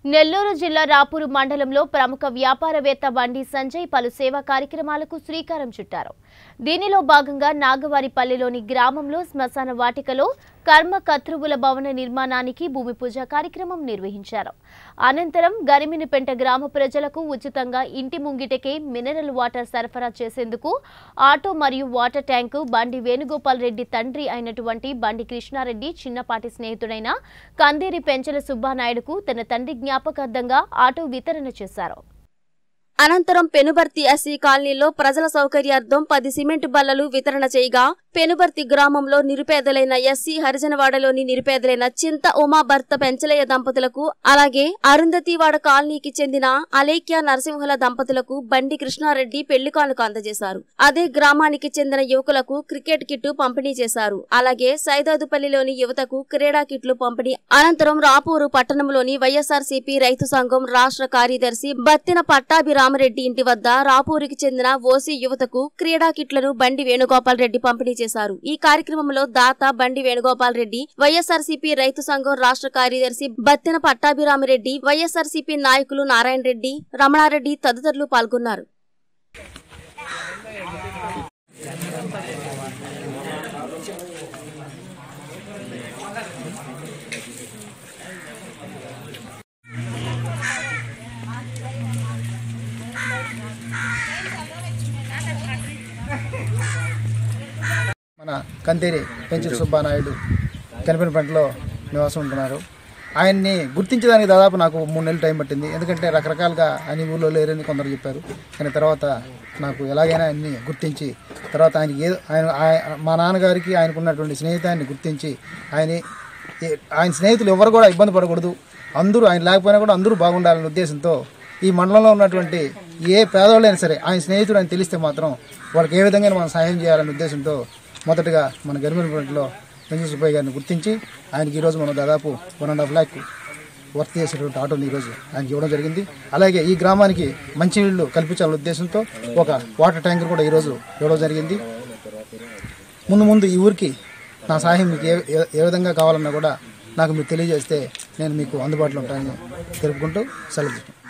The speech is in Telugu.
నెల్లూరు జిల్లా రాపూరు మండలంలో ప్రముఖ వ్యాపారవేత్త బండి సంజయ్ పలు సేవా కార్యక్రమాలకు శ్రీకారం చుట్టారు దీనిలో భాగంగా నాగవారిపల్లిలోని గ్రామంలో శ్మశాన వాటికలో కర్మ కత్రువుల భవన నిర్మాణానికి భూమి పూజ కార్యక్రమం నిర్వహించారు అనంతరం గరిమినిపెంట గ్రామ ప్రజలకు ఉచితంగా ఇంటి ముంగిటకే మినరల్ వాటర్ సరఫరా చేసేందుకు ఆటో మరియు వాటర్ ట్యాంకు బండి వేణుగోపాల్ రెడ్డి తండ్రి అయినటువంటి బండి కృష్ణారెడ్డి చిన్నపాటి స్నేహితుడైన కందేరి పెంచల సుబ్బానాయుడుకు తన తండ్రి జ్ఞాపకార్థంగా ఆటో వితరణ చేశారు అనంతరం పెనుబర్తి ఎస్సీ కాలనీలో ప్రజల సౌకర్యార్థం పది సిమెంట్ బల్లలు వితరణ చేయగా పెనుబర్తి గ్రామంలో నిరుపేదలైన ఎస్సీ హరిజనవాడలోని నిరుపేదలైన చింత ఉమా భర్త పెంచలయ్య దంపతులకు అలాగే అరుంధతివాడ కాలనీకి చెందిన అలేఖ్య నరసింహుల దంపతులకు బండి కృష్ణారెడ్డి పెళ్లి కానుక అందజేశారు అదే గ్రామానికి చెందిన యువకులకు క్రికెట్ కిట్టు పంపిణీ చేశారు అలాగే సైదాదుపల్లిలోని యువతకు క్రీడా కిట్లు పంపిణీ అనంతరం రాపూరు పట్టణంలోని వైఎస్ఆర్సీపీ రైతు సంఘం రాష్ట్ర కార్యదర్శి బత్తిన పట్టాభిరామరెడ్డి ఇంటి వద్ద రాపూరికి చెందిన ఓసీ యువతకు క్రీడా కిట్లను బండి వేణుగోపాల్ రెడ్డి పంపిణీ చేశారు ఈ కార్యక్రమంలో దాత బండి వేణుగోపాల్ రెడ్డి వైఎస్ఆర్సీపీ రైతు సంఘం రాష్ట్ర కార్యదర్శి బత్తిన పట్టాభిరామరెడ్డి వైఎస్ఆర్సీపీ నాయకులు నారాయణ రెడ్డి రమణారెడ్డి తదితరులు పాల్గొన్నారు మన కంతేరి పెంచు సుబ్బానాయుడు కనిపినపేటలో నివాసం ఉంటున్నారు ఆయన్ని గుర్తించడానికి దాదాపు నాకు మూడు నెలలు టైం పట్టింది ఎందుకంటే రకరకాలుగా అన్ని ఊళ్ళో లేరని కొందరు చెప్పారు కానీ తర్వాత నాకు ఎలాగైనా ఆయన్ని గుర్తించి తర్వాత ఆయనకి ఏదో ఆయన ఆయ- మా నాన్నగారికి ఆయనకు ఉన్నటువంటి స్నేహితాన్ని గుర్తించి ఆయన ఏ- ఆయన స్నేహితులు ఎవరు కూడా ఇబ్బంది పడకూడదు అందరూ ఆయన లేకపోయినా కూడా అందరూ బాగుండాలనే ఉద్దేశంతో ఈ మండలంలో ఉన్నటువంటి ఏ పేదవాళ్ళైనా సరే ఆయన స్నేహితుడు అని తెలిస్తే మాత్రం వాళ్ళకి ఏ విధంగా మనం సహాయం చేయాలనే ఉద్దేశంతో మొదటగా మన గరిమినపేటలో పెంచు సుబ్బయ్య గారిని గుర్తించి ఆయనకి ఈరోజు మనం దాదాపు one and half lakh work చేసేటువంటి ఆటోని ఈరోజు ఆయనకి ఇవ్వడం జరిగింది అలాగే ఈ గ్రామానికి మంచినీళ్లు కల్పించాలనే ఉద్దేశంతో ఒక వాటర్ ట్యాంకర్ కూడా ఈరోజు ఇవ్వడం జరిగింది ముందు ముందు ఈ ఊరికి నా సహాయం మీకు ఏ ఏ- ఏ విధంగా కావాలన్నా కూడా నాకు మీరు తెలియజేస్తే నేను మీకు అందుబాటులో ఉంటానని తెలుపుకుంటూ సెలవు తీసుకుంటాను.